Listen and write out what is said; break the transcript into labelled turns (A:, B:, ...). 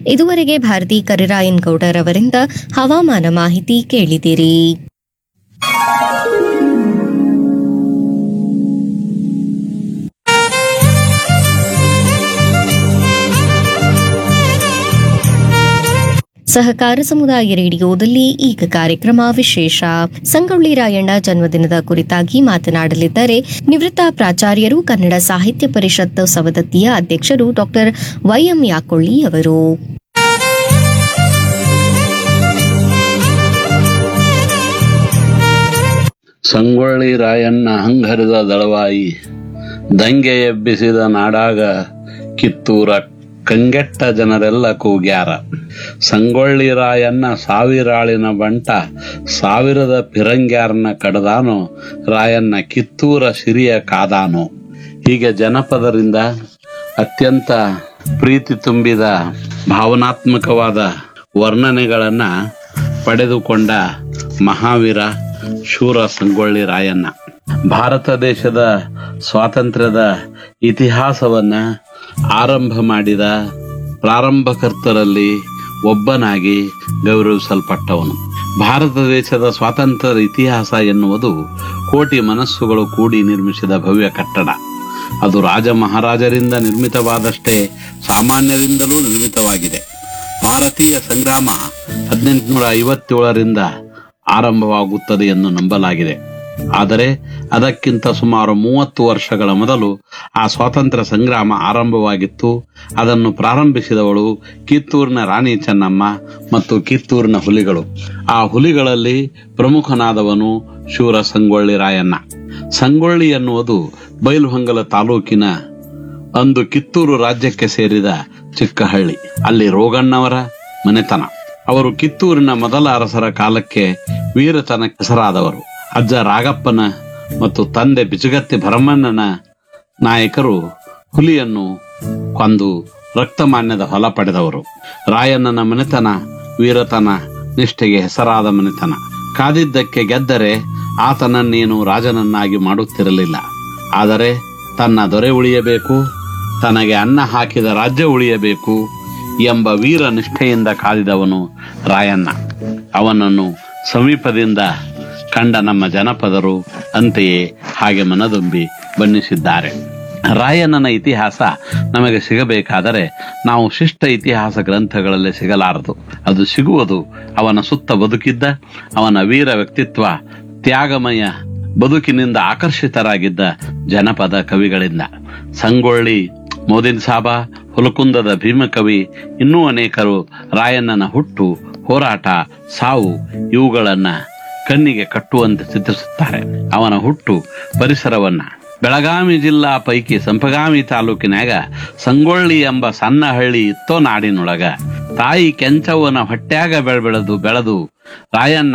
A: ಇದುವರೆಗೆ ಭಾರತಿ ಕರಿರಾಯನ್ ಗೌಡರ್ ಅವರಿಂದ ಹವಾಮಾನ ಮಾಹಿತಿ ಕೇಳಿದಿರಿ ಸಹಕಾರ ಸಮುದಾಯ ರೇಡಿಯೋದಲ್ಲಿ ಈಗ ಕಾರ್ಯಕ್ರಮ ವಿಶೇಷ ಸಂಗೊಳ್ಳಿ ರಾಯಣ್ಣ ಜನ್ಮದಿನದ ಕುರಿತಾಗಿ ಮಾತನಾಡಲಿದ್ದಾರೆ ನಿವೃತ್ತ ಪ್ರಾಚಾರ್ಯರು ಕನ್ನಡ ಸಾಹಿತ್ಯ ಪರಿಷತ್ ಸವದತ್ತಿಯ ಅಧ್ಯಕ್ಷರು ಡಾಕ್ಟರ್ ವೈಎಂ ಯಾಕೊಳ್ಳಿ ಅವರು
B: ಸಂಗೊಳ್ಳಿ ರಾಯಣ್ಣ ಹಂಗರಿದ ದಳವಾಯಿ ದಂಗೆ ಎಬ್ಬಿಸಿದ ನಾಡಾಗ ಕಿತ್ತೂರ ಕಂಗೆಟ್ಟ ಜನರೆಲ್ಲ ಕೂಗ್ಯಾರ ಸಂಗೊಳ್ಳಿ ರಾಯಣ್ಣ ಸಾವಿರಾಳಿನ ಬಂಟ ಸಾವಿರದ ಪಿರಂಗ್ಯಾರನ ಕಡದಾನೋ ರಾಯಣ್ಣ ಕಿತ್ತೂರ ಸಿರಿಯ ಕಾದಾನೋ ಹೀಗೆ ಜನಪದರಿಂದ ಅತ್ಯಂತ ಪ್ರೀತಿ ತುಂಬಿದ ಭಾವನಾತ್ಮಕವಾದ ವರ್ಣನೆಗಳನ್ನ ಪಡೆದುಕೊಂಡ ಮಹಾವೀರ ಶೂರ ಸಂಗೊಳ್ಳಿ ರಾಯಣ್ಣ ಭಾರತ ದೇಶದ ಸ್ವಾತಂತ್ರ್ಯದ ಇತಿಹಾಸವನ್ನ ಆರಂಭ ಮಾಡಿದ ಪ್ರಾರಂಭಕರ್ತರಲ್ಲಿ ಒಬ್ಬನಾಗಿ ಗೌರವಿಸಲ್ಪಟ್ಟವನು ಭಾರತ ದೇಶದ ಸ್ವಾತಂತ್ರ್ಯದ ಇತಿಹಾಸ ಎನ್ನುವುದು ಕೋಟಿ ಮನಸ್ಸುಗಳು ಕೂಡಿ ನಿರ್ಮಿಸಿದ ಭವ್ಯ ಕಟ್ಟಡ ಅದು ರಾಜ ಮಹಾರಾಜರಿಂದ ನಿರ್ಮಿತವಾದಷ್ಟೇ ಸಾಮಾನ್ಯರಿಂದಲೂ ನಿರ್ಮಿತವಾಗಿದೆ ಭಾರತೀಯ ಸಂಗ್ರಾಮ ಹದಿನೆಂಟುನೂರ ಐವತ್ತೇಳರಿಂದ ಆರಂಭವಾಗುತ್ತದೆ ಎಂದು ನಂಬಲಾಗಿದೆ ಆದರೆ ಅದಕ್ಕಿಂತ ಸುಮಾರು ಮೂವತ್ತು ವರ್ಷಗಳ ಮೊದಲು ಆ ಸ್ವಾತಂತ್ರ್ಯ ಸಂಗ್ರಾಮ ಆರಂಭವಾಗಿತ್ತು ಅದನ್ನು ಪ್ರಾರಂಭಿಸಿದವಳು ಕಿತ್ತೂರಿನ ರಾಣಿ ಚೆನ್ನಮ್ಮ ಮತ್ತು ಕಿತ್ತೂರಿನ ಹುಲಿಗಳು ಆ ಹುಲಿಗಳಲ್ಲಿ ಪ್ರಮುಖನಾದವನು ಶೂರ ಸಂಗೊಳ್ಳಿ ರಾಯಣ್ಣ ಸಂಗೊಳ್ಳಿ ಎನ್ನುವುದು ಬೈಲುಹೊಂಗಲ ತಾಲೂಕಿನ ಅಂದು ಕಿತ್ತೂರು ರಾಜ್ಯಕ್ಕೆ ಸೇರಿದ ಚಿಕ್ಕ ಹಳ್ಳಿ ಅಲ್ಲಿ ರೋಗಣ್ಣವರ ಮನೆತನ ಅವರು ಕಿತ್ತೂರಿನ ಮೊದಲ ಅರಸರ ಕಾಲಕ್ಕೆ ವೀರತನ ಹೆಸರಾದವರು ಅಜ್ಜ ರಾಗಪ್ಪನ ಮತ್ತು ತಂದೆ ಬಿಜಗತ್ತಿ ಭರಮಣ್ಣನ ನಾಯಕರು ಹುಲಿಯನ್ನು ಕೊಂದು ರಕ್ತಮಾನ್ಯದ ಹೊಲ ಪಡೆದವರು ರಾಯಣ್ಣನ ಮನೆತನ ವೀರತನ ನಿಷ್ಠೆಗೆ ಹೆಸರಾದ ಮನೆತನ ಕಾದಿದ್ದಕ್ಕೆ ಗೆದ್ದರೆ ಆತನನ್ನೇನು ರಾಜನನ್ನಾಗಿ ಮಾಡುತ್ತಿರಲಿಲ್ಲ ಆದರೆ ತನ್ನ ದೊರೆ ಉಳಿಯಬೇಕು ತನಗೆ ಅನ್ನ ಹಾಕಿದ ರಾಜ್ಯ ಉಳಿಯಬೇಕು ಎಂಬ ವೀರ ನಿಷ್ಠೆಯಿಂದ ಕಾದಿದವನು ರಾಯಣ್ಣ ಅವನನ್ನು ಸಮೀಪದಿಂದ ಕಂಡ ನಮ್ಮ ಜನಪದರು ಅಂತೆಯೇ ಹಾಗೆ ಮನದುಂಬಿ ಬಣ್ಣಿಸಿದ್ದಾರೆ ರಾಯಣ್ಣನ ಇತಿಹಾಸ ನಮಗೆ ಸಿಗಬೇಕಾದರೆ ನಾವು ಶಿಷ್ಟ ಇತಿಹಾಸ ಗ್ರಂಥಗಳಲ್ಲಿ ಸಿಗಲಾರದು ಅದು ಸಿಗುವುದು ಅವನ ಸುತ್ತ ಬದುಕಿದ್ದ ಅವನ ವೀರ ವ್ಯಕ್ತಿತ್ವ ತ್ಯಾಗಮಯ ಬದುಕಿನಿಂದ ಆಕರ್ಷಿತರಾಗಿದ್ದ ಜನಪದ ಕವಿಗಳಿಂದ ಸಂಗೊಳ್ಳಿ ಮೋದಿನ್ ಸಾಬ ಹುಲಕುಂದದ ಭೀಮಕವಿ ಇನ್ನೂ ಅನೇಕರು ರಾಯಣ್ಣನ ಹುಟ್ಟು ಹೋರಾಟ ಸಾವು ಇವುಗಳನ್ನ ಕಣ್ಣಿಗೆ ಕಟ್ಟುವಂತೆ ಚಿತ್ರಿಸುತ್ತಾರೆ ಅವನ ಹುಟ್ಟು ಪರಿಸರವನ್ನ ಬೆಳಗಾವಿ ಜಿಲ್ಲಾ ಪೈಕಿ ಸಂಪಗಾಮಿ ತಾಲೂಕಿನಾಗ ಸಂಗೊಳ್ಳಿ ಎಂಬ ಸಣ್ಣ ಹಳ್ಳಿ ಇತ್ತೋ ನಾಡಿನೊಳಗ ತಾಯಿ ಕೆಂಚವ್ವನ ಹೊಟ್ಯಾಗ ಬೆಳೆದು ಬೆಳೆದು ರಾಯಣ್ಣ